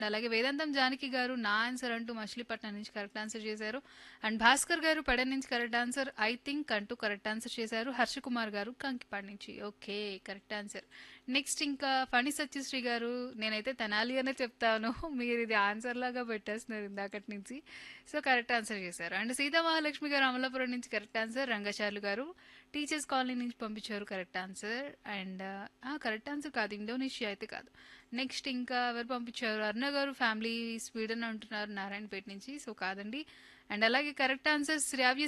అలాగే వేదాంతం జానకి గారు నా ఆన్సర్ అంటూ మచిలీపట్నం నుంచి కరెక్ట్ ఆన్సర్ చేశారు అండ్ భాస్కర్ గారు పడన్ నుంచి కరెక్ట్ ఆన్సర్ ఐ థింక్ అంటూ కరెక్ట్ ఆన్సర్ చేశారు హర్ష కుమార్ గారు కంకిపాడు నుంచి ఓకే కరెక్ట్ ఆన్సర్ నెక్స్ట్ ఇంకా ఫణి సత్యశ్రీ గారు నేనైతే తెనాలి అనే చెప్తాను మీరు ఇది ఆన్సర్ లాగా పెట్టేస్తున్నారు ఇందాకటి నుంచి సో కరెక్ట్ ఆన్సర్ చేశారు అండ్ సీతా మహాలక్ష్మి గారు అమలాపురం నుంచి కరెక్ట్ ఆన్సర్ రంగచార్లు గారు టీచర్స్ కాలనీ నుంచి పంపించారు correct answer and correct answer కాదు ఇండోనేషియా అయితే కాదు నెక్స్ట్ ఇంకా ఎవరు పంపించారు అరుణ గారు ఫ్యామిలీ స్వీడన్ అంటున్నారు నారాయణపేట నుంచి సో కాదండి అండ్ అలాగే కరెక్ట్ ఆన్సర్ శ్రావ్య